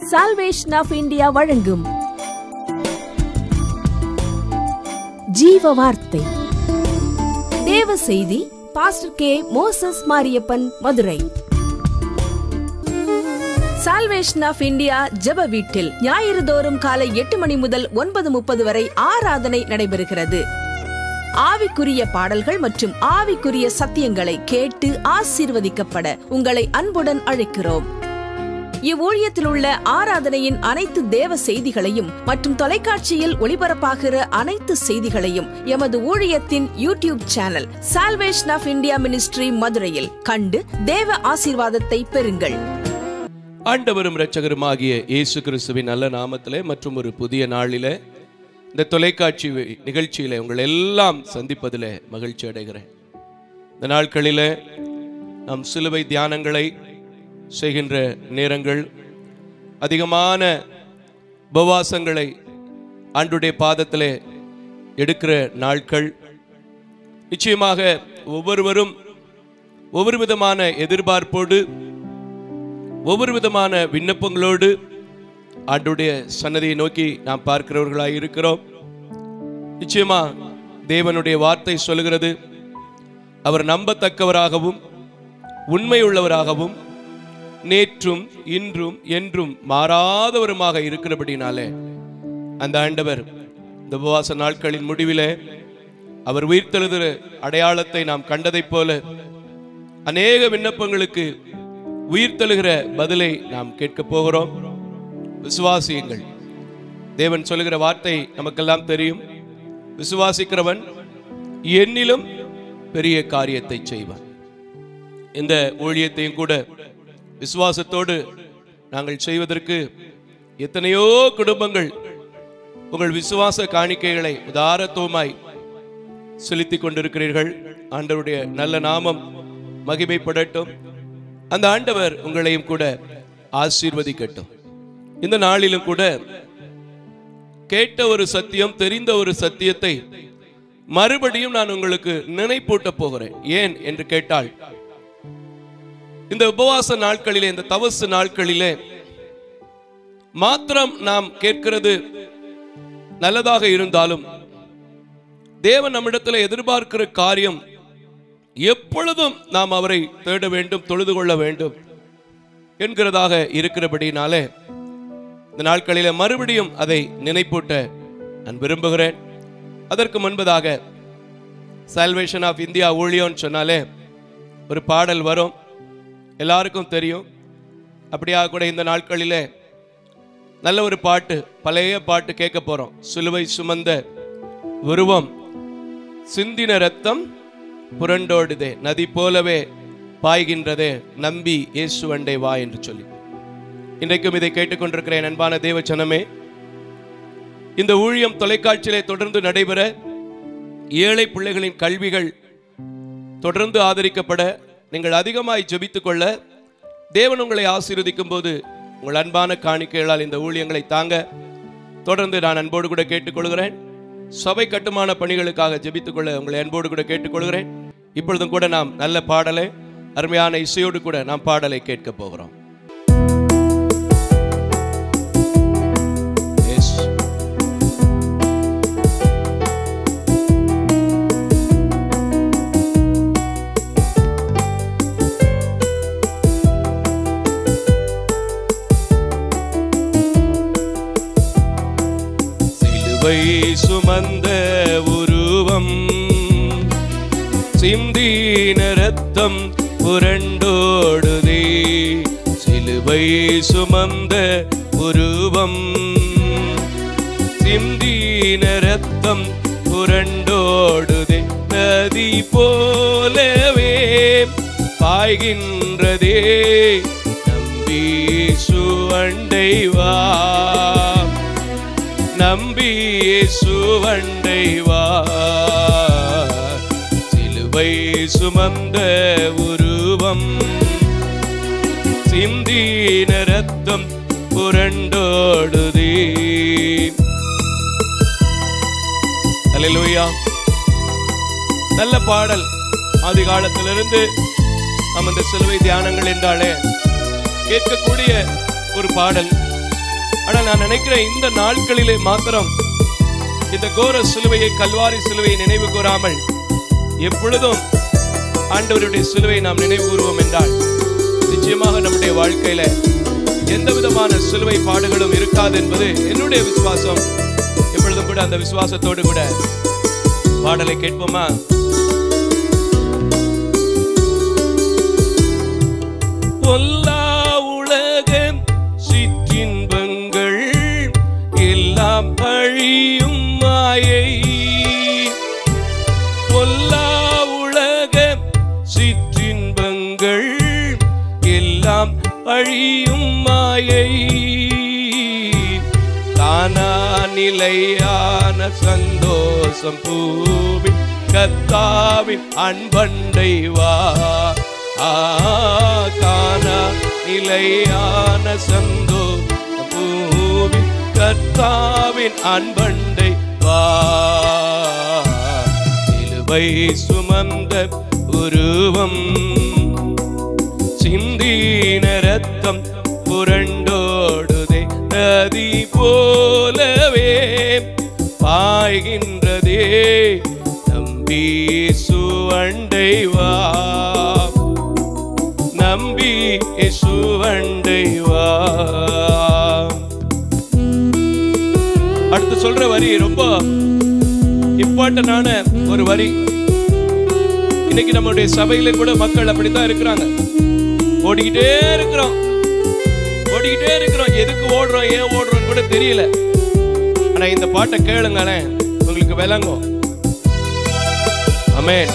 Salvation of India வழங்கும் ஜீவ வார்த்தை தேவ செய்தி pastor K Moses Mariappan Madurai salvation of India ஜெப வீட்டில் ஞாயிறு தோறும் காலை எட்டு மணி முதல் ஒன்பது முப்பது வரை ஆராதனை நடைபெறுகிறது ஆவிக்குரிய பாடல்கள் மற்றும் ஆவிக்குரிய சத்தியங்களை கேட்டு ஆசீர்வதிக்கப்பட உங்களை அன்புடன் அழைக்கிறோம் இவ்வூழியத்தில் உள்ள ஆராதனையின் அனைத்து தேவ செய்திகளையும் மற்றும் தொலைக்காட்சியில் ஒளிபரப்பாகிற அனைத்து செய்திகளையும் எமது ஊழியத்தின் YouTube channel salvation of India ministry மதுரையில் கண்டு தேவ ஆசீர்வாதத்தை பெறுங்கள் ஆண்டவரும் இரட்சகருமாகிய இயேசு கிறிஸ்துவின் நல்ல நாமத்திலே மற்றும் ஒரு புதிய நாளிலே இந்த தொலைக்காட்சி நிகழ்ச்சியிலே உங்கள் எல்லாம் சந்திப்பதிலே மகிழ்ச்சி அடைகிறேன் இந்த நாட்களிலே நாம் சிலுவை தியானங்களை செய்கின்ற நேரங்கள் அதிகமான உபவாசங்களை ஆண்டுடைய பாதத்திலே எடுக்கிற நாட்கள் நிச்சயமாக ஒவ்வொருவரும் ஒவ்வொரு விதமான எதிர்பார்ப்போடு ஒவ்வொரு விதமான விண்ணப்பங்களோடு ஆண்டுடைய சன்னதியை நோக்கி நாம் பார்க்கிறவர்களாய் இருக்கிறோம் நிச்சயமா தேவனுடைய வார்த்தை சொல்லுகிறது அவர் நம்பத்தக்கவராகவும் உண்மையுள்ளவராகவும் நேற்றும் இன்றும் என்றும் மாறாதவருமாக இருக்கிறபடினாலே அந்த ஆண்டவர் இந்த உபவாச நாட்களின் முடிவிலே அவர் உயிர்த்தெழுகிற அடையாளத்தை நாம் கண்டதைப் போல அநேக விண்ணப்பங்களுக்கு உயிர்த்தெழுகிற பதிலை நாம் கேட்க போகிறோம் விசுவாசியுங்கள் தேவன் சொல்லுகிற வார்த்தை நமக்கெல்லாம் தெரியும் விசுவாசிக்கிறவன் என்னிலும் பெரிய காரியத்தை செய்வான் இந்த ஊழியத்தையும் கூட விசுவாசத்தோடு நாங்கள் செய்வதற்கு எத்தனையோ குடும்பங்கள் உங்கள் விசுவாச காணிக்கைகளை உதாரத்துவமாய் செலுத்திக் கொண்டிருக்கிறீர்கள் ஆண்டவருடைய நல்ல நாமம் மகிமைப்படட்டும் அந்த ஆண்டவர் உங்களையும் கூட ஆசீர்வதிக்கட்டும் இந்த நாளிலும் கூட கேட்ட ஒரு சத்தியம் தெரிந்த ஒரு சத்தியத்தை மறுபடியும் நான் உங்களுக்கு நினைப்பூட்ட போகிறேன் ஏன் என்று கேட்டால் இந்த உபவாச நாட்களிலே இந்த தவசு நாட்களிலே மாத்திரம் நாம் கேட்கிறது நல்லதாக இருந்தாலும் தேவன் நம்மிடத்தில் எதிர்பார்க்கிற காரியம் எப்பொழுதும் நாம் அவரை தேட வேண்டும் தொழுது கொள்ள வேண்டும் என்கிறதாக இருக்கிறபடினாலே இந்த நாட்களில மறுபடியும் அதை நினைப்பூட்ட நான் விரும்புகிறேன் அதற்கு முன்பதாக சால்வேஷன் ஆஃப் இந்தியா ஊழியம்னு சொன்னாலே ஒரு பாடல் வரும் எல்லாருக்கும் தெரியும் அப்படியாக கூட இந்த நாட்களிலே நல்ல ஒரு பாட்டு பழைய பாட்டு கேட்க போறோம் சிலுவை சுமந்த உருவம் சிந்தின ரத்தம் புரண்டோடுதே நதி போலவே பாய்கின்றதே நம்பி இயேசு அண்டை வா என்று சொல்லி இன்றைக்கும் இதை கேட்டுக்கொண்டிருக்கிறேன் அன்பான தேவ ஜனமே இந்த ஊழியம் தொலைக்காட்சியிலே தொடர்ந்து நடைபெற ஏழை பிள்ளைகளின் கல்விகள் தொடர்ந்து ஆதரிக்கப்பட நீங்கள் அதிகமாய் ஜெபித்துக் கொள்ள தேவன் உங்களை ஆசீர்வதிக்கும் போது உங்கள் அன்பான காணிக்கைகளால் இந்த ஊழியங்களை தாங்க தொடர்ந்து நான் அன்போடு கூட கேட்டுக்கொள்கிறேன் சபை கட்டுமான பணிகளுக்காக ஜெபித்துக் கொள்ள உங்களை அன்போடு கூட கேட்டுக்கொள்கிறேன் இப்பொழுதும் கூட நாம் நல்ல பாடலை அருமையான இசையோடு கூட நாம் பாடலை கேட்க போகிறோம் Yes. சிலுவை சுமந்த உருவம் சிந்தீன ரத்தம் புரண்டோடுதே சிலுவை சுமந்த உருவம் சிந்தீன ரத்தம் புரண்டோடுதே நதி போலவே பாய்கின்றதே நம்பி சுவண்டை வா நம்பி சுவண்டை வா சிலுவை சுமந்த உருவம் சிந்தீன ரத்தம் புரண்டோடுதே அல்லேலூயா நல்ல பாடல் ஆதி காலத்திலிருந்து நம்ம இந்த சிலுவை தியானங்கள் என்றாலே கேட்கக்கூடிய ஒரு பாடல் ஆனா நான் நினைக்கிறேன் இந்த நாட்களிலே மாத்திரம் இந்த கோர சிலுவையை கல்வாரி சிலுவையை நினைவு கூறாமல் எப்பொழுதும் ஆண்டவருடைய சிலுவையை நாம் நினைவு கூறுவோம் என்றால் நிச்சயமாக நம்முடைய வாழ்க்கையில எந்த விதமான சிலுவை பாடுகளும் இருக்காது என்பது என்னுடைய விசுவாசம் எப்பொழுதும் கூட அந்த விசுவாசத்தோடு கூட பாடலை கேட்போமா பொல்லா உலக சிற்றின்பங்கள் எல்லாம் அழியும் மாயை பொல்லா உலக சிற்றின்பங்கள் எல்லாம் அழியும் மாயை தானா நிலையான சந்தோஷம் பூவின் கத்தாவின் அன்பண்டை வா ஆ, காணா நிலையான சந்தோஷம் பூவின் கத்தாவின் அன்பண்டை வா சிலுவை சுமந்த உருவம் சிந்தீன ரத்தம் புரண்டோடுதே நதி போலவே பாய்கின்றதே நம்பி சுவண்டை வா நம்பி சுவண்டை வா அடுத்து சொல்ற வரி ரொம்ப இம்பார்ட்டன்டான ஒரு வரி இன்னைக்கு நம்மளுடைய சபையில கூட மக்கள் அப்படித்தான் இருக்கிறாங்க ஓடிக்கிட்டே இருக்கிறோம் ஓடிக்கிட்டே இருக்கிறோம் எதுக்கு ஓடுறோம் ஏன் ஓடுறோம் கூட தெரியல ஆனா இந்த பாட்டை கேளுங்களேன் உங்களுக்கு விளங்கும் அமேன்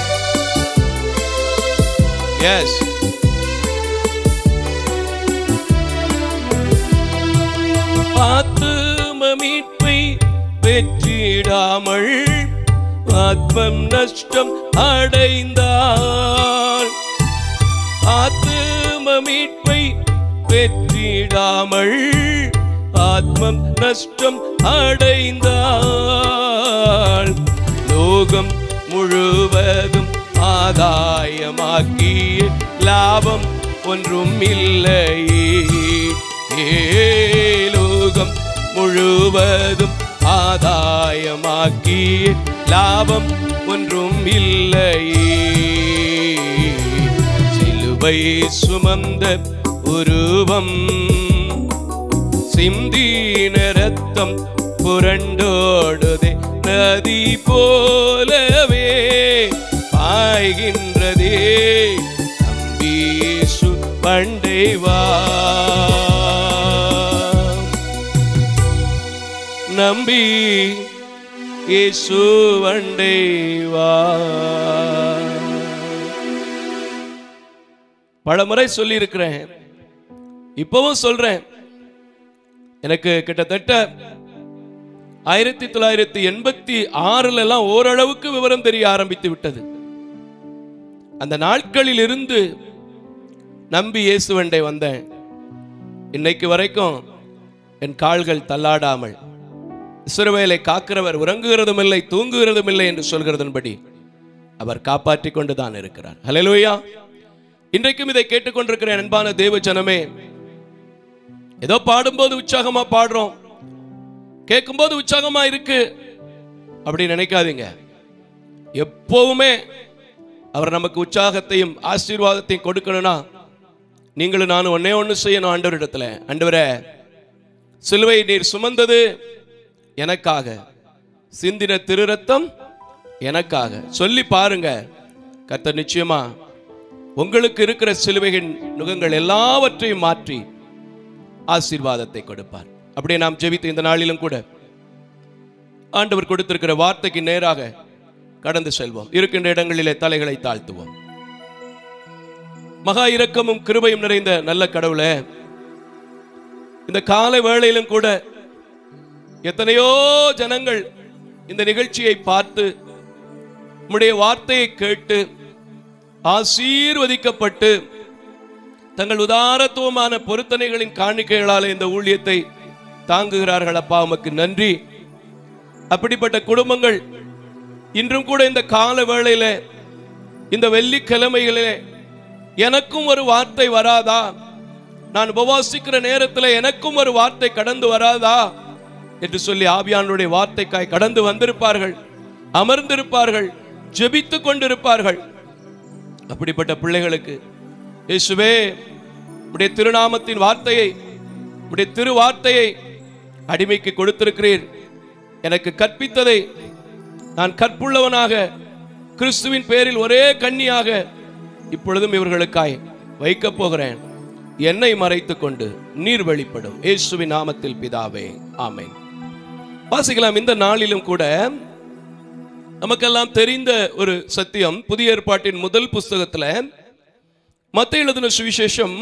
எஸ் ஆத்தும மீட்பை பெற்றிடாமல் ஆத்மம் நஷ்டம் அடைந்தாள் ஆத்தும மீட்பை பெற்றிடாமல் ஆத்மம் நஷ்டம் அடைந்தாள் லோகம் முழுவதும் ஆதாயமாக்கிய லாபம் ஒன்றும் இல்லையே ஏ லோகம் முழுவதும் ஆதாயமாக்கிய லாபம் ஒன்றும் இல்லையே சிலுவை சுமந்த உருவம் சிந்தீன ரத்தம் புரண்டோடுதே நதி போலவே பாய்கின்றதே நம்பீசு பண்டை வா நம்பி இயேசு வண்டை வா பலமுறை சொல்லியிருக்கிறேன் இப்பவும் சொல்றேன் எனக்கு கிட்டத்தட்ட ஆயிரத்தி தொள்ளாயிரத்தி எண்பத்தி ஆறுல எல்லாம் ஓரளவுக்கு விவரம் தெரிய ஆரம்பித்து விட்டது அந்த நாட்களில் இருந்து நம்பி இயேசுவண்டை வந்தேன் இன்னைக்கு வரைக்கும் என் கால்கள் தள்ளாடாமல் இஸ்ரவேலை காக்கிறவர் உறங்குகிறதும் இல்லை தூங்குகிறதும் இல்லை என்று சொல்கிறதன்படி அவர் காப்பாற்றிக் கொண்டுதான் இருக்கிறார் ஹalleluya இன்றைக்கும் இதை கேட்டுக்கொண்டிருக்கிற என் அன்பான தேவ ஜனமே ஏதோ பாடும்போது உற்சாகமா பாடுறோம் கேட்கும்போது உற்சாகமா இருக்கு அப்படி நினைக்காதீங்க எப்பவுமே அவர் நமக்கு உற்சாகத்தையும் ஆசீர்வாதத்தையும் கொடுக்கணும்னா நீங்களும் நானும் ஒன்னே ஒன்று செய்யணும் ஆண்டவரிடத்துல ஆண்டவரே சிலுவை நீர் சுமந்தது எனக்காக சிந்தின திருரத்தம் எனக்காக சொல்லி பாருங்க கர்த்தர் நிச்சயமா உங்களுக்கு இருக்கிற சிலுவையின் நுகங்கள் எல்லாவற்றையும் மாற்றி ஆசீர்வாதத்தை கொடுப்பார் அப்படியே நாம் ஜெபித்த இந்த நாளிலும் கூட ஆண்டவர் கொடுத்திருக்கிற வார்த்தைக்கு நேராக கடந்து செல்வோம் இருக்கின்ற இடங்களிலே தலைகளை தாழ்த்துவோம் மகா இரக்கமும் கிருபையும் நிறைந்த நல்ல கடவுளே இந்த காலை வேளையிலும் கூட எத்தனையோ ஜனங்கள் இந்த நிகழ்ச்சியை பார்த்து உம்முடைய வார்த்தையை கேட்டு ஆசீர்வதிக்கப்பட்டு தங்கள் உதாரத்துவமான பொருத்தனைகளின் காணிக்கைகளால் இந்த ஊழியத்தை தாங்குகிறார்கள் அப்பா உமக்கு நன்றி அப்படிப்பட்ட குடும்பங்கள் இன்றும் கூட இந்த கால வேளையில இந்த வெள்ளிக்கிழமைகளிலே எனக்கும் ஒரு வார்த்தை வராதா நான் உபவாசிக்கிற நேரத்தில் எனக்கும் ஒரு வார்த்தை கடந்து வராதா என்று சொல்லி ஆவியானுடைய வார்த்தைக்காய் கடந்து வந்திருப்பார்கள் அமர்ந்திருப்பார்கள் ஜெபித்து கொண்டிருப்பார்கள் அப்படிப்பட்ட பிள்ளைகளுக்கு இயேசுவே உடைய திருநாமத்தின் வார்த்தையை உடைய திரு வார்த்தையை அடிமைக்கு கொடுத்திருக்கிறீர் எனக்கு கற்பித்ததை நான் கற்புள்ளவனாக கிறிஸ்துவின் பேரில் ஒரே கன்னியாக இப்பொழுதும் இவர்களுக்காய் வைக்கப் போகிறேன் என்னை மறைத்துக் கொண்டு நீர் வெளிப்படும் இயேசுவின் நாமத்தில் பிதாவே ஆமென் வாசிக்கலாம் இந்த நாளிலும் கூட நமக்கெல்லாம் தெரிந்த ஒரு சத்தியம் புதிய ஏற்பாட்டின் முதல் புஸ்தகத்துல மத்திய எழுதின சுவிசேஷம்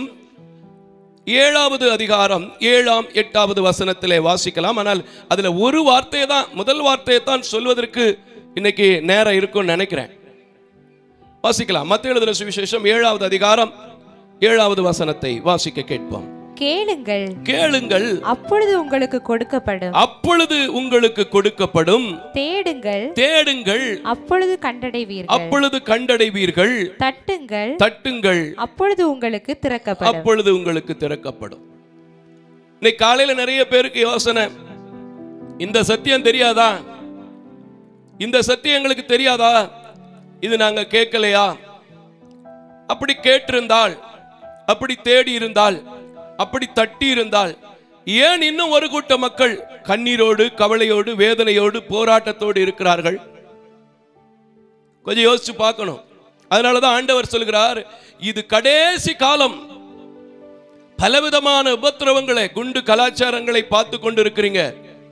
ஏழாவது அதிகாரம் ஏழாம் எட்டாவது வசனத்திலே வாசிக்கலாம் ஆனால் அதுல ஒரு வார்த்தையை தான் முதல் வார்த்தையை தான் சொல்வதற்கு இன்னைக்கு நேரம் இருக்கும்னு நினைக்கிறேன் வாசிக்கலாம் மத்திய எழுதின சுவிசேஷம் ஏழாவது அதிகாரம் ஏழாவது வசனத்தை வாசிக்க கேட்போம் கேளுங்கள் கேளுங்கள் அப்பொழுது உங்களுக்கு கொடுக்கப்படும் அப்பொழுது உங்களுக்கு கொடுக்கப்படும் தேடுங்கள் தேடுங்கள் அப்பொழுது கண்டடைவீர்கள் அப்பொழுது கண்டடைவீர்கள் தட்டுங்கள் தட்டுங்கள் அப்பொழுது உங்களுக்கு திறக்கப்படும் அப்பொழுது உங்களுக்கு திறக்கப்படும் இன்னைக்கு காலையில நிறைய பேருக்கு யோசனை இந்த சத்தியம் தெரியாதா இந்த சத்தியம் எங்களுக்கு தெரியாதா இது நாங்க கேட்கலையா அப்படி கேட்டிருந்தால் அப்படி தேடி இருந்தால் அப்படி தட்டி இருந்தால் ஏன் இன்னும் ஒரு கூட்ட மக்கள் கண்ணீரோடு கவலையோடு வேதனையோடு போராட்டத்தோடு இருக்கிறார்கள் கொஞ்சம் யோசிச்சு பார்க்கணும் அதனாலதான் ஆண்டவர் சொல்கிறார் இது கடைசி காலம் பலவிதமான உபத்திரவங்களை குண்டு கலாச்சாரங்களை பார்த்து கொண்டிருக்கிறீங்க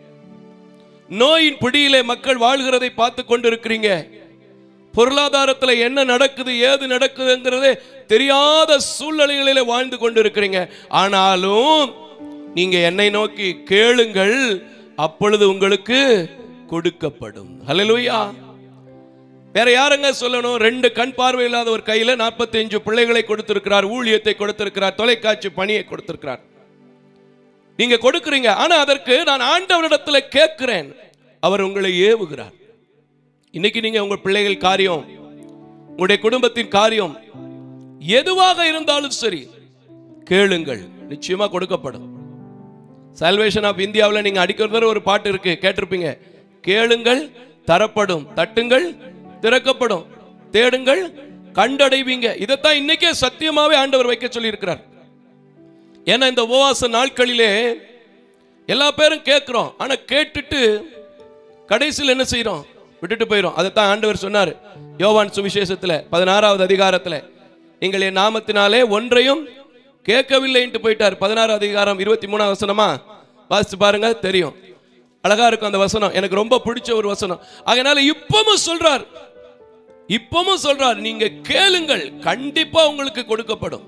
நோயின் பிடியிலே மக்கள் வாழ்கிறதை பார்த்து கொண்டிருக்கிறீங்க பொருளாதாரத்துல என்ன நடக்குது ஏது நடக்குதுங்கிறதே தெரியாத சூழ்நிலைகளிலே வாழ்ந்து கொண்டிருக்கிறீங்க ஆனாலும் நீங்க என்னை நோக்கி கேளுங்கள் அப்பொழுது உங்களுக்கு கொடுக்கப்படும் ஹalleluya வேற யாருங்க சொல்லணும் ரெண்டு கண் பார்வை இல்லாத ஒரு கையில 45 பிள்ளைகளை கொடுத்திருக்கிறார் ஊழியத்தை கொடுத்திருக்கிறார் தொலைக்காட்சி பணியை கொடுத்திருக்கிறார் நீங்க கொடுக்கிறீங்க ஆனா அதற்கு நான் ஆண்டவரிடத்துல கேட்கிறேன் அவர் உங்களை ஏவுகிறார் இன்னைக்கு நீங்க உங்க பிள்ளைகள் காரியம் உங்களுடைய குடும்பத்தின் காரியம் எதுவாக இருந்தாலும் சரி கேளுங்கள் நிச்சயமா கொடுக்கப்படும் சால்வேஷன் ஆஃப் இந்தியாவில் நீங்க அடிக்கிறது ஒரு பாட்டு இருக்கு கேட்டிருப்பீங்க கேளுங்கள் தரப்படும் தட்டுங்கள் திறக்கப்படும் தேடுங்கள் கண்டடைவீங்க இதைத்தான் இன்னைக்கே சத்தியமாவே ஆண்டவர் வைக்க சொல்லி இருக்கிறார் ஏன்னா இந்த உபவாச நாட்களிலே எல்லா பேரும் கேட்கிறோம் ஆனா கேட்டுட்டு கடைசியில் என்ன செய்றோம் விட்டுட்டு போயிடும் அதைத்தான் ஆண்டவர் சொன்னார் யோவான் சுவிசேஷத்துல பதினாறாவது அதிகாரத்துல நீங்கள் என் நாமத்தினாலே ஒன்றையும் கேட்கவில்லைன்ட்டு போயிட்டார் பதினாறாவது அதிகாரம் இருபத்தி மூணாவது வசனமா வாசிச்சு பாருங்க தெரியும் அழகா இருக்கும் அந்த வசனம் எனக்கு ரொம்ப பிடிச்ச ஒரு வசனம் அதனால இப்பவும் சொல்றார் இப்பவும் சொல்றார் நீங்க கேளுங்கள் கண்டிப்பா உங்களுக்கு கொடுக்கப்படும்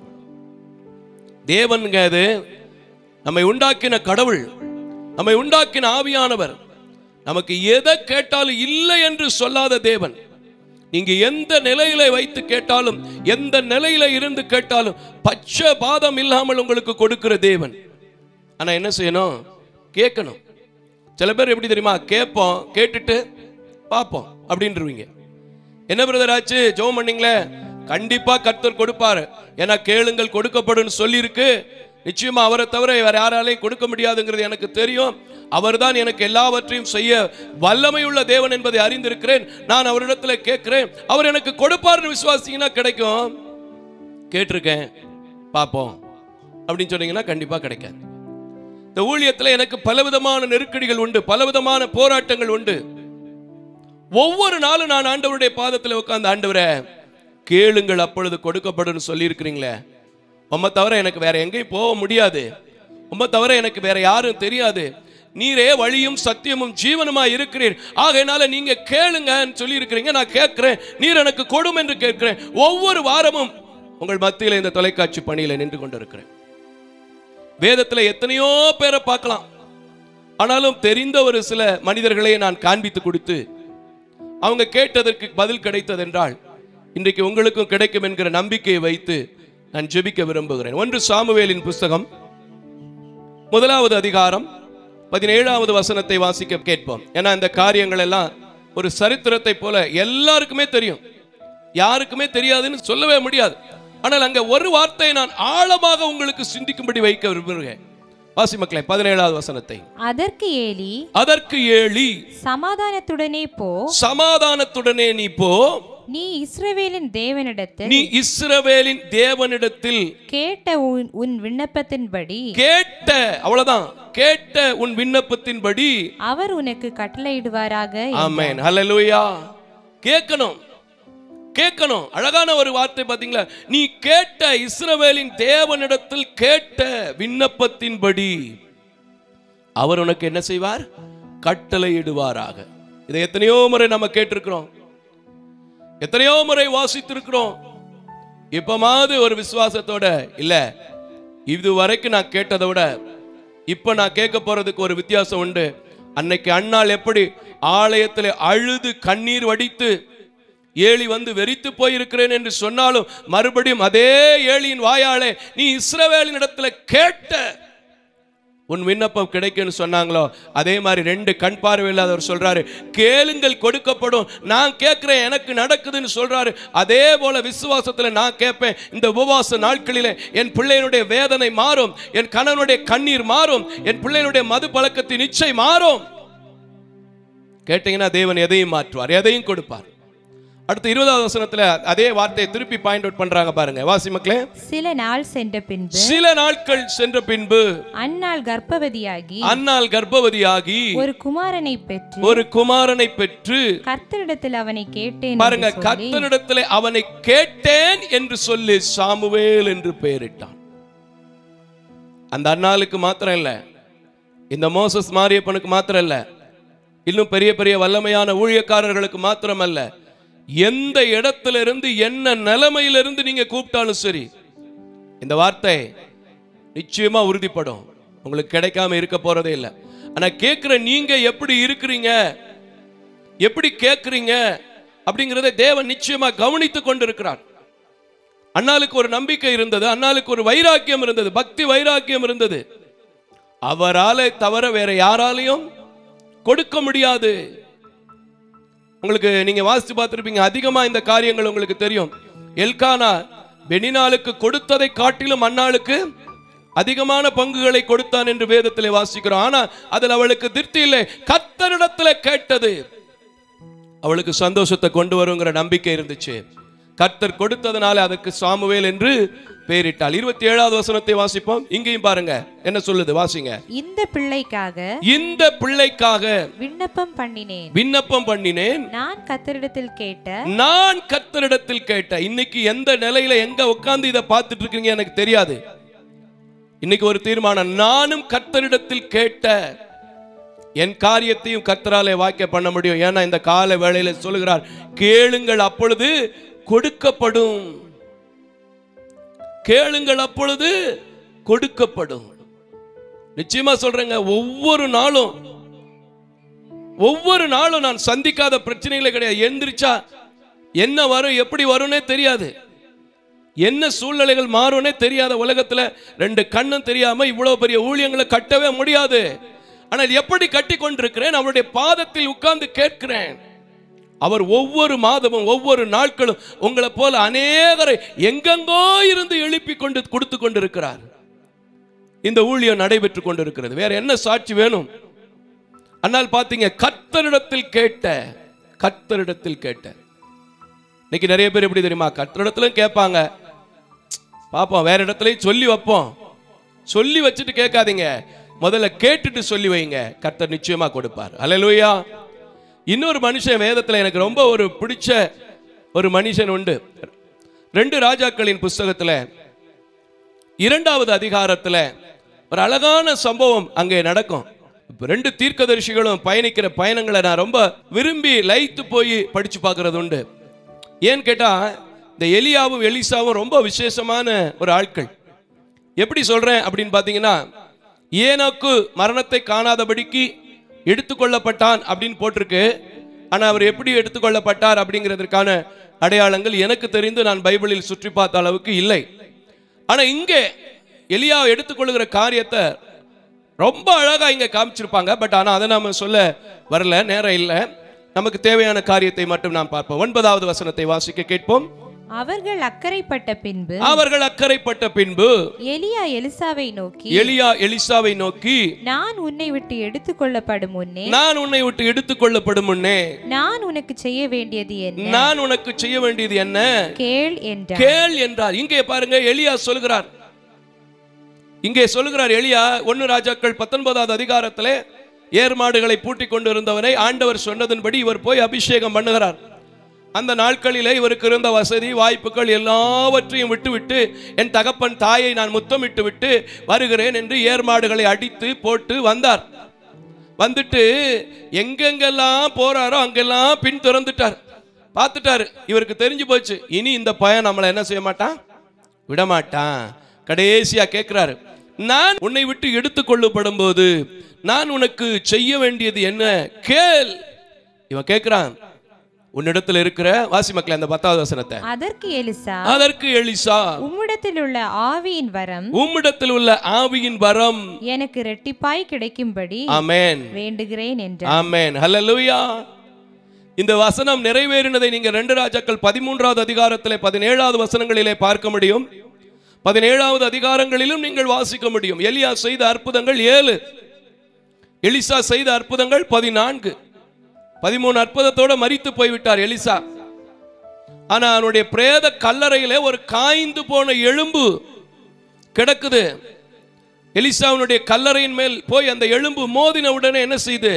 தேவன்ங்க அது நம்மை உண்டாக்கின கடவுள் நம்மை உண்டாக்கின ஆவியானவர் நமக்கு எதை கேட்டாலும் இல்லை என்று சொல்லாத தேவன் நீங்க எந்த நிலையில வைத்து கேட்டாலும் எந்த நிலையில இருந்து கேட்டாலும் பச்சை பாதம் இல்லாமல் உங்களுக்கு கொடுக்கிற தேவன் ஆனா என்ன செய்யணும் கேட்கணும் சில பேர் எப்படி தெரியுமா கேட்போம் கேட்டுட்டு பார்ப்போம் அப்படின்றவங்க என்ன பிரதர் ஆச்சு ஜெபம் பண்ணீங்களே கண்டிப்பா கர்த்தர் கொடுப்பாரு ஏன்னா கேளுங்கள் கொடுக்கப்படும் சொல்லியிருக்கு நிச்சயமா அவரை தவிர வேற யாராலையும் கொடுக்க முடியாதுங்கிறது எனக்கு தெரியும் அவர்தான் எனக்கு எல்லாவற்றையும் செய்ய வல்லமையுள்ள தேவன் என்பதை அறிந்திருக்கிறேன் நான் அவரிடத்துல கேட்கிறேன் அவர் எனக்கு கொடுப்பார்னு விசுவாசிங்கன்னா கிடைக்கும் கேட்டிருக்கேன் பார்ப்போம் அப்படின்னு சொன்னீங்கன்னா கண்டிப்பா கிடைக்காது இந்த ஊழியத்தில் எனக்கு பலவிதமான நெருக்கடிகள் உண்டு பலவிதமான போராட்டங்கள் உண்டு ஒவ்வொரு நாளும் நான் ஆண்டவருடைய பாதத்தில் உட்கார்ந்து ஆண்டவரே கேளுங்கள் அப்பொழுது கொடுக்கப்படும் சொல்லி இருக்கிறீங்களே உம்மை தவிர எனக்கு வேற எங்கேயும் போக முடியாது உம்மை தவிர எனக்கு வேற யாரும் தெரியாது நீரே வழியும் சத்தியமும் ஜீவனுமா இருக்கிறீர் ஆகையினால நீங்க கேளுங்கன்னு சொல்லி இருக்கிறீங்க நான் கேட்கிறேன் நீர் எனக்கு கொடும் என்று கேட்கிறேன் ஒவ்வொரு வாரமும் உங்கள் மத்தியில் இந்த தொலைக்காட்சி பணியில நின்று கொண்டிருக்கிறேன் வேதத்துல எத்தனையோ பேரை பார்க்கலாம் ஆனாலும் தெரிந்த ஒரு சில மனிதர்களை நான் காண்பித்து கொடுத்து அவங்க கேட்டதற்கு பதில் கிடைத்ததென்றால் இன்றைக்கு உங்களுக்கும் கிடைக்கும் என்கிற நம்பிக்கையை வைத்து நான் ஜெபிக்க விரும்புகிறேன் ஒன்று சாமுவேலின் புஸ்தகம் முதலாவது அதிகாரம் பதினேழாவது வசனத்தை வாசிக்க கேட்போம் ஏன்னா இந்த காரியங்கள் எல்லாம் ஒரு சரித்திரத்தை போல எல்லாருக்குமே தெரியும் யாருக்குமே தெரியாதுன்னு சொல்லவே முடியாது ஆனால் அங்க ஒரு வார்த்தையை நான் ஆழமாக உங்களுக்கு சிந்திக்கும்படி வைக்க விரும்புகிறேன் வாசி மக்களே பதினேழாவது வசனத்தை அதற்கு ஏலி அதற்கு ஏழி சமாதானத்துடனே போ சமாதானத்துடனே நீ போ நீ இஸ்ரவேலின் தேவனிடத்தில் நீ இஸ்ரவேலின் தேவனிடத்தில் கேட்ட உன் உன் விண்ணப்பத்தின்படி கேட்ட அவ்வளவுதான் கேட்ட உன் விண்ணப்பத்தின்படி அவர் உனக்கு கட்டளையிடுவாராக ஆமென் ஹalleluya கேட்கணும் கேட்கணும் அழகான ஒரு வார்த்தை பாத்தீங்களா நீ கேட்ட இஸ்ரவேலின் தேவனிடத்தில் கேட்ட விண்ணப்பத்தின்படி அவர் உனக்கு என்ன செய்வார் கட்டளையிடுவாராக இதை எத்தனையோ முறை நம்ம கேட்டிருக்கிறோம் எத்தனையோ முறை வாசித்திருக்கிறோம் இப்பமாவது ஒரு விசுவாசத்தோட இல்ல இது வரைக்கும் நான் கேட்டதை விட இப்ப நான் கேட்க போறதுக்கு ஒரு வித்தியாசம் உண்டு அன்னைக்கு அண்ணாள் எப்படி ஆலயத்தில் அழுது கண்ணீர் வடித்து ஏழி வந்து வெறித்து போயிருக்கிறேன் என்று சொன்னாலும் மறுபடியும் அதே ஏழியின் வாயாலே நீ இஸ்ரவேலின் இடத்துல கேட்ட உன் விண்ணப்பம் கிடைக்கும்னு சொன்னாங்களோ அதே மாதிரி ரெண்டு கண் பார்வை இல்லாதவர் சொல்றாரு கேளுங்கள் கொடுக்கப்படும் நான் கேட்கிறேன் எனக்கு நடக்குதுன்னு சொல்றாரு அதே போல விசுவாசத்துல நான் கேட்பேன் இந்த உபவாச நாட்களிலே என் பிள்ளையினுடைய வேதனை மாறும் என் கணவனுடைய கண்ணீர் மாறும் என் பிள்ளையினுடைய மது பழக்கத்தின் இச்சை மாறும் கேட்டீங்கன்னா தேவன் எதையும் மாற்றுவார் எதையும் கொடுப்பார் அடுத்து இருபதாவது வசனத்துல அதே வார்த்தையை திருப்பி பாயிண்ட் அவுட் பண்றாங்க பாருங்க வாசி மக்களே சில நாள் சென்ற பின்பு சில நாட்கள் சென்ற பின்பு அன்னாள் கர்ப்பவதியாகி அன்னாள் கர்ப்பவதியாகி ஒரு குமாரனை பெற்று ஒரு குமாரனை பெற்று கர்த்தரிடத்தில் அவனை கேட்டேன் பாருங்க என்று சொல்லி, கர்த்தனிடத்திலே அவனை கேட்டேன் என்று சொல்லி சாமுவேல் என்று பெயரிட்டான் அந்த அண்ணாளுக்கு மாத்திரம் இல்ல இந்த மோசஸ் மாரியப்பனுக்கு மாத்திரம் இல்ல இன்னும் பெரிய பெரிய வல்லமையான ஊழியக்காரர்களுக்கு மாத்திரம் அல்ல எந்த இடத்துல இருந்து என்ன நிலைமையிலிருந்து நீங்க கூப்பிட்டாலும் சரி இந்த வார்த்தை நிச்சயமா உறுதிப்படும் உங்களுக்கு கிடைக்காம இருக்க போறதே இல்லை ஆனா கேட்கிற நீங்க எப்படி இருக்கிறீங்க எப்படி கேட்குறீங்க அப்படிங்கிறதை தேவன் நிச்சயமா கவனித்துக் கொண்டிருக்கிறார் அண்ணாளுக்கு ஒரு நம்பிக்கை இருந்தது அண்ணாளுக்கு ஒரு வைராக்கியம் இருந்தது பக்தி வைராக்கியம் இருந்தது அவராலே தவிர வேற யாராலையும் கொடுக்க முடியாது உங்களுக்கு நீங்க வாசித்து பார்த்திருப்பீங்க அதிகமா இந்த காரியங்கள் உங்களுக்கு தெரியும் எல்கானா பெனினாலுக்கு கொடுத்ததை காட்டிலும் அன்னாளுக்கு அதிகமான பங்குகளை கொடுத்தான் என்று வேதத்திலே வாசிக்கிறோம் ஆனா அதில் அவளுக்கு திருப்தி இல்லை கத்தரிடத்துல கேட்டது அவளுக்கு சந்தோஷத்தை கொண்டு வருங்கிற நம்பிக்கை இருந்துச்சு கர்த்தர் கொடுத்ததனால அதற்கு சாமுவேல் என்று பெயரிட்டாள் இருபத்தி ஏழாவது வசனத்தை வாசிப்போம் இங்கேயும் பாருங்க என்ன சொல்லுது வாசிங்க இந்த பிள்ளைக்காக இந்த பிள்ளைக்காக விண்ணப்பம் பண்ணினேன் விண்ணப்பம் பண்ணினேன் நான் கத்தரிடத்தில் கேட்ட நான் கர்த்தரிடத்தில் கேட்டேன் இன்னைக்கு எந்த நிலையில எங்க உட்கார்ந்து இதை பார்த்துட்டு இருக்கீங்க எனக்கு தெரியாது இன்னைக்கு ஒரு தீர்மானம் நானும் கர்த்தரிடத்தில் கேட்ட என் காரியத்தையும் கர்த்தராலே வாக்கிய பண்ண முடியும் ஏன்னா இந்த கால வேளையில சொல்லுகிறார் கேளுங்கள் அப்பொழுது கொடுக்கப்படும் கேளுங்கள் அப்பொழுது கொடுக்கப்படும் நிச்சயமா சொல்றேங்க ஒவ்வொரு நாளும் ஒவ்வொரு நாளும் நான் சந்திக்காத பிரச்சனைகளே கிடையாது எந்திரிச்சா என்ன வரும் எப்படி வரும்னே தெரியாது என்ன சூழ்நிலைகள் மாறும்னே தெரியாத உலகத்துல ரெண்டு கண்ணும் தெரியாம இவ்வளவு பெரிய ஊழியங்களை கட்டவே முடியாது ஆனால் எப்படி கட்டி கொண்டிருக்கிறேன் அவருடைய பாதத்தில் உட்கார்ந்து கேட்கிறேன் அவர் ஒவ்வொரு மாதமும் ஒவ்வொரு நாட்களும் உங்களை போல அநேகரை எங்கெங்கோ இருந்து எழுப்பி கொண்டு கொடுத்து கொண்டிருக்கிறார் இந்த ஊழியம் நடைபெற்று கொண்டிருக்கிறது வேற என்ன சாட்சி வேணும் அன்னால் பார்த்தீங்க கர்த்தரிடத்தில் கேட்ட கர்த்தரிடத்தில் கேட்ட இன்னைக்கு நிறைய பேர் எப்படி தெரியுமா கர்த்தரிடத்திலும் கேட்பாங்க பாப்போம் வேற இடத்துலயும் சொல்லி வைப்போம் சொல்லி வச்சுட்டு கேட்காதீங்க முதல்ல கேட்டுட்டு சொல்லி வைங்க கர்த்தர் நிச்சயமா கொடுப்பார் அல்லேலூயா இன்னொரு மனுஷன் வேதத்துல எனக்கு ரொம்ப ஒரு பிடிச்ச ஒரு மனுஷன் உண்டு ரெண்டு ராஜாக்களின் புஸ்தகத்துல இரண்டாவது அதிகாரத்துல ஒரு அழகான சம்பவம் அங்கே நடக்கும் இப்ப ரெண்டு தீர்க்கதரிசிகளும் பயணிக்கிற பயணங்களை நான் ரொம்ப விரும்பி லைத்து போய் படிச்சு பார்க்கறது உண்டு ஏன்னு கேட்டா இந்த எலியாவும் எலிசாவும் ரொம்ப விசேஷமான ஒரு ஆட்கள் எப்படி சொல்றேன் அப்படின்னு பார்த்தீங்கன்னா ஏனோக்கு மரணத்தை காணாதபடிக்கு எடுத்துக்கொள்ளப்பட்டான் அப்படின்னு போட்டிருக்கு ஆனா அவர் எப்படி எடுத்துக்கொள்ளப்பட்டார் அப்படிங்கிறதுக்கான அடையாளங்கள் எனக்கு தெரிந்து நான் பைபிளில் சுற்றி பார்த்த அளவுக்கு இல்லை ஆனா இங்கே எலியா எடுத்துக்கொள்ளுகிற காரியத்தை ரொம்ப அழகா இங்க காமிச்சிருப்பாங்க பட் ஆனா அதை நாம சொல்ல வரல நேரம் இல்லை நமக்கு தேவையான காரியத்தை மட்டும் நாம் பார்ப்போம் ஒன்பதாவது வசனத்தை வாசிக்க கேட்போம் அவர்கள் அக்கறைப்பட்ட பின்பு அவர்கள் அக்கறைப்பட்ட பின்பு எலியா எலிசாவை நோக்கி எலியா எலிசாவை நோக்கி நான் உன்னை விட்டு எடுத்துக்கொள்ளப்படும் முன்னே நான் உன்னை விட்டு எடுத்துக் கொள்ளப்படும் முன்னே நான் உனக்கு செய்ய வேண்டியது என்ன நான் உனக்கு செய்ய வேண்டியது என்ன கேள் என்றார் கேள் என்றார் இங்கே பாருங்க எலியா சொல்கிறார் இங்கே சொல்லுகிறார் எலியா ஒன்னு ராஜாக்கள் பத்தொன்பதாவது அதிகாரத்திலே ஏர்மாடுகளை பூட்டிக் கொண்டிருந்தவனை ஆண்டவர் சொன்னதன்படி இவர் போய் அபிஷேகம் பண்ணுகிறார் அந்த நாட்களிலே இவருக்கு இருந்த வசதி வாய்ப்புகள் எல்லாவற்றையும் விட்டுவிட்டு என் தகப்பன் தாயை நான் முத்தமிட்டு விட்டு வருகிறேன் என்று ஏர்மாடுகளை அடித்து போட்டு வந்தார் வந்துட்டு எங்கெங்கெல்லாம் போறாரோ அங்கெல்லாம் பின் திறந்துட்டார் பார்த்துட்டாரு இவருக்கு தெரிஞ்சு போச்சு இனி இந்த பையன் நம்மளை என்ன செய்ய மாட்டான் விடமாட்டான் கடைசியா கேட்கிறாரு நான் உன்னை விட்டு எடுத்துக்கொள்ளப்படும் போது நான் உனக்கு செய்ய வேண்டியது என்ன கேள் இவன் கேட்கிறான் உன்னிடத்துல இருக்கிற வாசி மக்களே அந்த பத்தாவது வசனத்தை அதற்கு எலிசா அதற்கு எலிசா உம்மிடத்தில் உள்ள ஆவியின் வரம் உம்மிடத்தில் உள்ள ஆவியின் வரம் எனக்கு ரெட்டிப்பாய் கிடைக்கும்படி ஆமென் வேண்டுகிறேன் என்றார் ஆமென் ஹalleluya இந்த வசனம் நிறைவேறினதை நீங்க ரெண்டு ராஜாக்கள் பதிமூன்றாவது அதிகாரத்திலே பதினேழாவது வசனங்களிலே பார்க்க முடியும் பதினேழாவது அதிகாரங்களிலும் நீங்கள் வாசிக்க முடியும் எலியா செய்த அற்புதங்கள் ஏழு எலிசா செய்த அற்புதங்கள் பதினான்கு பதிமூணு அற்புதத்தோட மரித்து போய்விட்டார் எலிசா ஆனா அவனுடைய பிரேத கல்லறையிலே ஒரு காய்ந்து போன எலும்பு கிடக்குது எலிசாவினுடைய கல்லறையின் மேல் போய் அந்த எலும்பு மோதின உடனே என்ன செய்து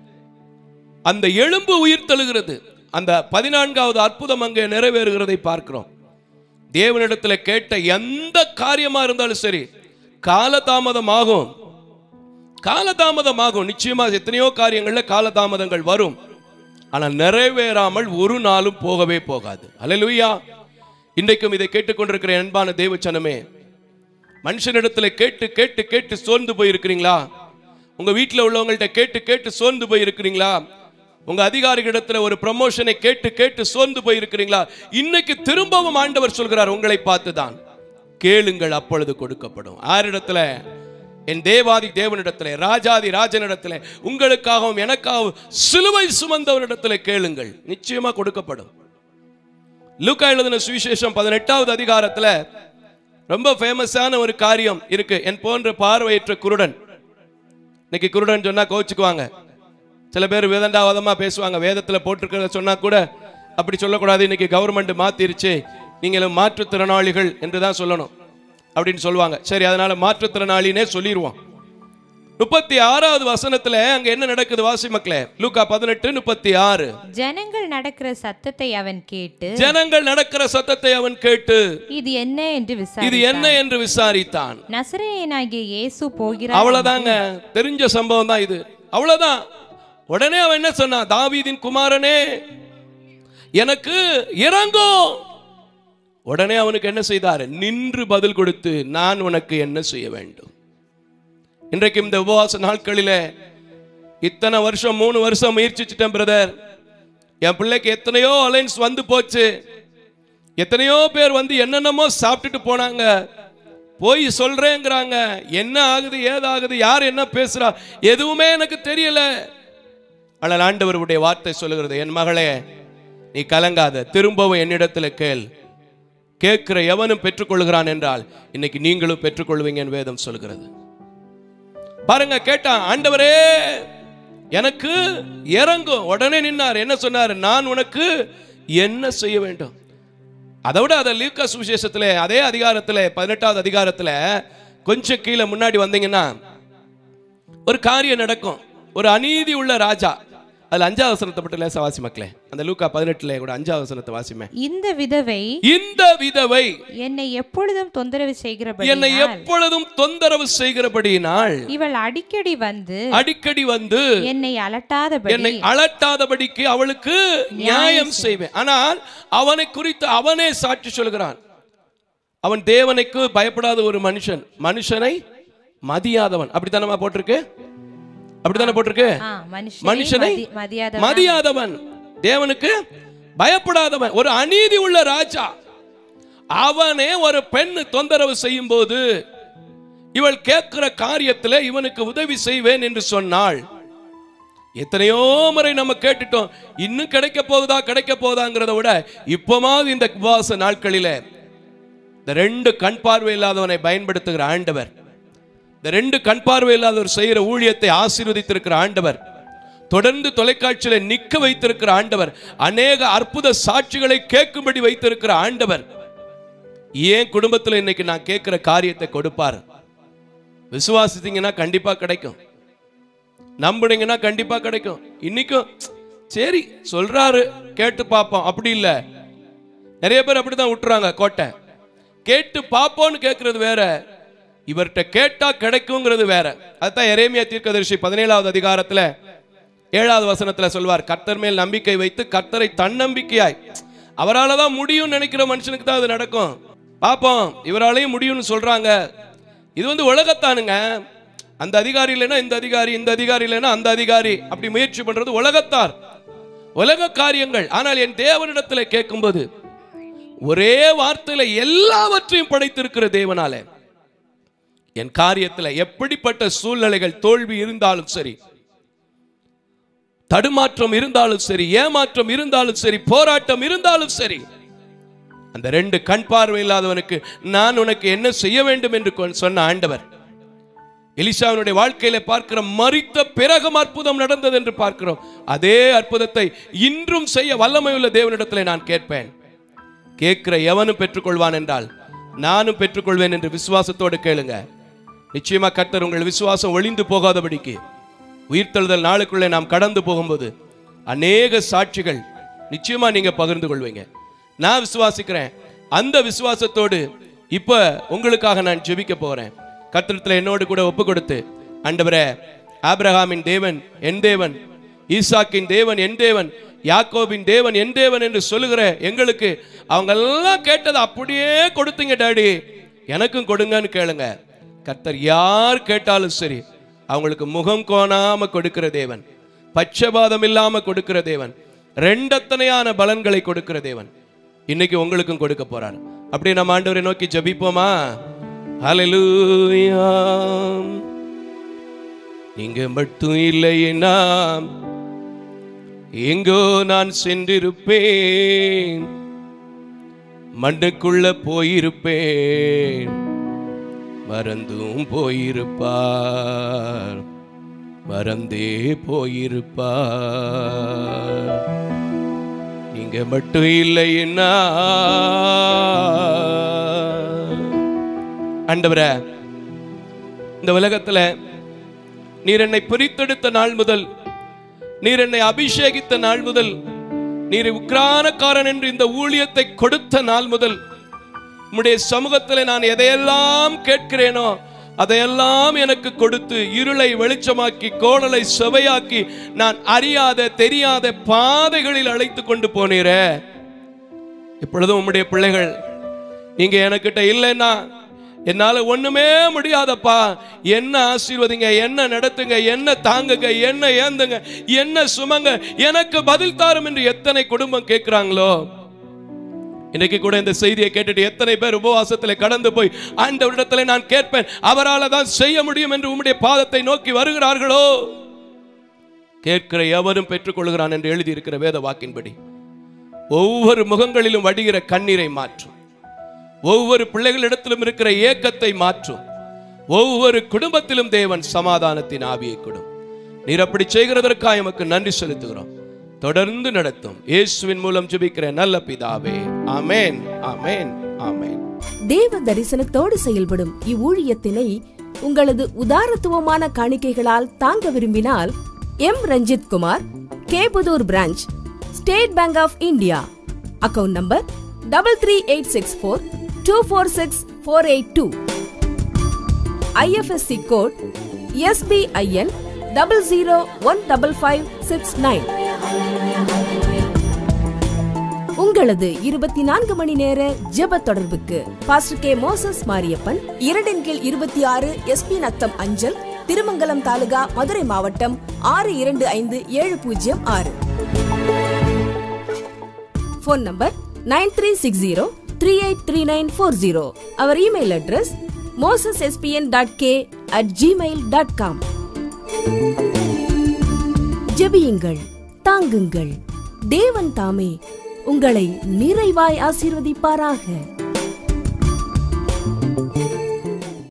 அந்த எலும்பு உயிர் தழுகிறது அந்த பதினான்காவது அற்புதம் அங்கே நிறைவேறுகிறதை பார்க்கிறோம் தேவனிடத்தில் கேட்ட எந்த காரியமா இருந்தாலும் சரி காலதாமதமாகும் காலதாமதமாகும் நிச்சயமா எத்தனையோ காரியங்கள்ல காலதாமதங்கள் வரும் ஆனால் நிறைவேறாமல் ஒரு நாளும் போகவே போகாது அல்லேலூயா இன்றைக்கும் இதை கேட்டுக்கொண்டிருக்கிற அன்பான தேவச்சனமே மனுஷனிடத்துல கேட்டு கேட்டு கேட்டு சோர்ந்து போயிருக்கிறீங்களா உங்க வீட்டில் உள்ளவங்கள்ட்ட கேட்டு கேட்டு சோர்ந்து போயிருக்கிறீங்களா உங்க அதிகாரிகளிடத்துல ஒரு ப்ரமோஷனை கேட்டு கேட்டு சோர்ந்து போயிருக்கிறீங்களா இன்னைக்கு திரும்பவும் ஆண்டவர் சொல்கிறார் உங்களை பார்த்து தான் கேளுங்கள் அப்பொழுது கொடுக்கப்படும் ஆரிடத்துல என் தேவாதி தேவனிடத்துல ராஜாதி ராஜனிடத்துல உங்களுக்காகவும் எனக்காகவும் சிலுவை சுமந்தவனிடத்துல கேளுங்கள் நிச்சயமா கொடுக்கப்படும் லூக்கா எழுதின சுவிசேஷம் பதினெட்டாவது அதிகாரத்துல ரொம்ப ஃபேமஸான ஒரு காரியம் இருக்கு என் போன்ற பார்வையற்ற குருடன் இன்னைக்கு குருடன் சொன்னா கோச்சுக்குவாங்க சில பேர் வேதண்டாவாதமா பேசுவாங்க வேதத்துல போட்டிருக்கிறத சொன்னா கூட அப்படி சொல்லக்கூடாது இன்னைக்கு கவர்மெண்ட் மாத்திருச்சு நீங்களும் மாற்றுத்திறனாளிகள் என்று தான் சொல்லணும் அப்படின்னு சொல்லுவாங்க சரி அதனால மாற்றுத்திறனாளினே சொல்லிடுவோம் முப்பத்தி ஆறாவது வசனத்துல அங்க என்ன நடக்குது வாசி மக்களே லூக்கா பதினெட்டு முப்பத்தி ஆறு ஜனங்கள் நடக்கிற சத்தத்தை அவன் கேட்டு ஜனங்கள் நடக்கிற சத்தத்தை அவன் கேட்டு இது என்ன என்று இது விசாரி என்ன என்று விசாரித்தான் நசரேயனாகிய இயேசு போகிறார் அவ்வளவுதாங்க தெரிஞ்ச சம்பவம் தான் இது அவ்வளவுதான் உடனே அவன் என்ன சொன்னான் தாவீதின் குமாரனே எனக்கு இறங்கோ உடனே அவனுக்கு என்ன செய்தார் நின்று பதில் கொடுத்து நான் உனக்கு என்ன செய்ய வேண்டும் இன்றைக்கு இந்த உபவாச நாட்களிலே இத்தனை வருஷம் மூணு வருஷம் முயற்சிச்சிட்டேன் பிரதர் என் பிள்ளைக்கு எத்தனையோ அலைன்ஸ் வந்து போச்சு எத்தனையோ பேர் வந்து என்னென்னமோ சாப்பிட்டுட்டு போனாங்க போய் சொல்றேங்கிறாங்க என்ன ஆகுது ஏதாகுது யார் என்ன பேசுறா எதுவுமே எனக்கு தெரியல ஆனால் ஆண்டவருடைய வார்த்தை சொல்லுகிறது என் மகளே நீ கலங்காத திரும்பவும் என்னிடத்துல கேள் கேட்கிற எவனும் பெற்றுக்கொள்கிறான் என்றால் இன்னைக்கு நீங்களும் பெற்றுக்கொள்வீங்கன்னு வேதம் சொல்கிறது பாருங்க கேட்டான் ஆண்டவரே எனக்கு இறங்கும் உடனே நின்னார் என்ன சொன்னார் நான் உனக்கு என்ன செய்ய வேண்டும் அதை விட அதை லீக்கா சுவிசேஷத்துல அதே அதிகாரத்துல பதினெட்டாவது அதிகாரத்துல கொஞ்சம் கீழே முன்னாடி வந்தீங்கன்னா ஒரு காரியம் நடக்கும் ஒரு அநீதி உள்ள ராஜா அதுல அஞ்சாவது வசனத்தை மட்டும் லேசா வாசி மக்களே அந்த லூக்கா பதினெட்டுல கூட அஞ்சாவது வசனத்தை வாசிமே இந்த விதவை இந்த விதவை என்னை எப்பொழுதும் தொந்தரவு என்னை செய்கிறபடி எப்பொழுதும் தொந்தரவு செய்கிறபடியினால் இவள் அடிக்கடி வந்து அடிக்கடி வந்து என்னை அலட்டாதபடி என்னை அலட்டாதபடிக்கு அவளுக்கு நியாயம் செய்வேன் ஆனால் அவனை குறித்து அவனே சாட்சி சொல்கிறான் அவன் தேவனுக்கு பயப்படாத ஒரு மனுஷன் மனுஷனை மதியாதவன் அப்படித்தானமா போட்டிருக்கு அப்படித்தானே போட்டிருக்கு ஆ, மனுஷனை மனுஷனை மதி- மதியாதவன் மதியாதவன் தேவனுக்கு பயப்படாதவன் ஒரு அநீதி உள்ள ராஜா அவனே ஒரு பெண் தொந்தரவு செய்யும் போது இவள் கேட்கிற காரியத்தில் இவனுக்கு உதவி செய்வேன் என்று சொன்னாள் எத்தனையோ முறை நம்ம கேட்டுட்டோம் இன்னும் கிடைக்க போகுதா கிடைக்க போகுதாங்கிறத விட இப்போமாவது இந்த உபவாச நாட்களிலே இந்த ரெண்டு கண் பார்வை இல்லாதவனை பயன்படுத்துகிற ஆண்டவர் இந்த ரெண்டு கண் பார்வை இல்லாதவர் செய்கிற ஊழியத்தை ஆசீர்வதித்திருக்கிற ஆண்டவர் தொடர்ந்து தொலைக்காட்சியில நிக்க வைத்திருக்கிற ஆண்டவர் அநேக அற்புத சாட்சிகளை கேட்கும்படி வைத்திருக்கிற ஆண்டவர் ஏன் குடும்பத்தில் இன்னைக்கு நான் கேட்கிற காரியத்தை கொடுப்பார் விசுவாசித்தீங்கன்னா கண்டிப்பா கிடைக்கும் நம்புனீங்கன்னா கண்டிப்பா கிடைக்கும் இன்னைக்கும் சரி சொல்றாரு கேட்டு பார்ப்போம் அப்படி இல்ல நிறைய பேர் அப்படிதான் விட்டுறாங்க கோட்டை கேட்டு பார்ப்போம்னு கேட்கறது வேற இவர்கிட்ட கேட்டா கிடைக்குங்கிறது வேற அதுதான் எரேமியா தீர்க்கதரிசி பதினேழாவது அதிகாரத்துல ஏழாவது வசனத்துல சொல்வார் கர்த்தர் மேல் நம்பிக்கை வைத்து கர்த்தரை தன்னம்பிக்கையாய் அவரால தான் முடியும்னு நினைக்கிற மனுஷனுக்கு தான் அது நடக்கும் பார்ப்போம் இவராலையும் முடியும்னு சொல்றாங்க இது வந்து உலகத்தானுங்க அந்த அதிகாரி இல்லைன்னா இந்த அதிகாரி இந்த அதிகாரி இல்லைன்னா அந்த அதிகாரி அப்படி முயற்சி பண்றது உலகத்தார் உலக காரியங்கள் ஆனால் என் தேவனிடத்துல கேட்கும்போது ஒரே வார்த்தையில எல்லாவற்றையும் படைத்திருக்கிற தேவனாலே என் காரியத்துல எப்படிப்பட்ட சூழ்நிலைகள் தோல்வி இருந்தாலும் சரி தடுமாற்றம் இருந்தாலும் சரி ஏமாற்றம் இருந்தாலும் சரி போராட்டம் இருந்தாலும் சரி அந்த ரெண்டு கண் பார்வை இல்லாதவனுக்கு நான் உனக்கு என்ன செய்ய வேண்டும் என்று கொ- சொன்ன ஆண்டவர் எலிசாவினுடைய வாழ்க்கையில பார்க்கிற மறித்த பிறகும் அற்புதம் நடந்தது என்று பார்க்கிறோம் அதே அற்புதத்தை இன்றும் செய்ய வல்லமையுள்ள தேவனிடத்தில் நான் கேட்பேன் கேட்கிற எவனும் பெற்றுக்கொள்வான் என்றால் நானும் பெற்றுக்கொள்வேன் என்று விசுவாசத்தோடு கேளுங்க நிச்சயமா கர்த்தர் உங்கள் விசுவாசம் ஒளிந்து போகாதபடிக்கு உயிர்த்தெழுதல் நாளுக்குள்ளே நாம் கடந்து போகும்போது அநேக சாட்சிகள் நிச்சயமா நீங்க பகிர்ந்து கொள்வீங்க நான் விசுவாசிக்கிறேன் அந்த விசுவாசத்தோடு இப்ப உங்களுக்காக நான் ஜெபிக்க போறேன் கர்த்தரத்துல என்னோடு கூட ஒப்பு கொடுத்து ஆண்டவரே ஆபிரகாமின் தேவன் என் தேவன் ஈசாக்கின் தேவன் என் தேவன் யாக்கோபின் தேவன் என் தேவன் என்று சொல்லுகிற எங்களுக்கு அவங்க எல்லாம் கேட்டதை அப்படியே கொடுத்தீங்க டாடி எனக்கும் கொடுங்கன்னு கேளுங்க கர்த்தர் யார் கேட்டாலும் சரி அவங்களுக்கு முகம் கோணாம கொடுக்கிற தேவன் பட்சபாதம் இல்லாம கொடுக்கிற தேவன் ரெண்டத்தனையான பலன்களை கொடுக்கிற தேவன் இன்னைக்கு உங்களுக்கும் கொடுக்க போறார் அப்படியே நம்ம ஆண்டவரை நோக்கி ஜெபிப்போமா ஹalleluya நீங்க மட்டும் இல்லைன்னா எங்கோ நான் சென்றிருப்பேன் மண்ணுக்குள்ள போயிருப்பேன் மறந்தும் போயிருப்பார் மறந்தே போயிருப்பார் நீங்க மட்டும் இல்லைன்னா ஆண்டவரே இந்த உலகத்துல நீர் என்னை பிரித்தெடுத்த நாள் முதல் நீர் என்னை அபிஷேகித்த நாள் முதல் நீர் உக்ரானக்காரன் என்று இந்த ஊழியத்தை கொடுத்த நாள் முதல் உம்முடைய சமூகத்தில் நான் எதையெல்லாம் கேட்கிறேனோ அதையெல்லாம் எனக்கு கொடுத்து இருளை வெளிச்சமாக்கி கோணலை செவையாக்கி நான் அறியாத தெரியாத பாதைகளில் அழைத்து கொண்டு போனீரே இப்பொழுதும் உம்முடைய பிள்ளைகள் நீங்க எனக்கிட்ட இல்லைன்னா என்னால ஒண்ணுமே முடியாதப்பா என்ன ஆசீர்வதிங்க என்ன நடத்துங்க என்ன தாங்குங்க என்ன ஏந்துங்க என்ன சுமங்க எனக்கு பதில் தாரும் என்று எத்தனை குடும்பம் கேட்கிறாங்களோ இன்னைக்கு கூட இந்த செய்தியை கேட்டுட்டு எத்தனை பேர் உபவாசத்தில் கடந்து போய் ஆண்டவரிடத்தில் நான் கேட்பேன் அவரால் தான் செய்ய முடியும் என்று உம்முடைய பாதத்தை நோக்கி வருகிறார்களோ கேட்கிற எவரும் பெற்றுக்கொள்கிறான் என்று எழுதியிருக்கிற வேத வாக்கின்படி ஒவ்வொரு முகங்களிலும் வடிகிற கண்ணீரை மாற்றும் ஒவ்வொரு பிள்ளைகளிடத்திலும் இருக்கிற ஏக்கத்தை மாற்றும் ஒவ்வொரு குடும்பத்திலும் தேவன் சமாதானத்தின் ஆவியை கொடும் நீர் அப்படி செய்கிறதற்காக எமக்கு நன்றி செலுத்துகிறோம் தொடர்ந்து நடத்தும் இயேசுவின் மூலம் ஜெபிக்கிற நல்ல பிதாவே ஆமென் ஆமென் ஆமென் தேவ தரிசனத்தோடு செயல்படும் இவ்வூழியத்தினை உங்களது உதாரத்துவமான காணிக்கைகளால் தாங்க விரும்பினால் M Ranjith Kumar K Pudur branch State Bank of India account number double three eight six four two four six four eight two IFSC code SBIN double zero one double five six nine உங்களது இருபத்தி நான்கு மணி நேர ஜெப தொடர்புக்கு பாஸ்டர் கே மோசஸ் மாரியப்பன் இரண்டின் கீழ் இருபத்தி ஆறு எஸ்பி நத்தம் அஞ்சல் திருமங்கலம் தாலுகா மதுரை மாவட்டம் ஆறு இரண்டு ஐந்து ஏழு பூஜ்ஜியம் ஆறு phone number nine three six zero three eight three nine four zero அவர் email address Moses SPN dot K at Gmail dot com ஜெபியுங்கள் தாங்குங்கள் தேவன் தாமே உங்களை நிறைவாய் ஆசீர்வதிப்பாராக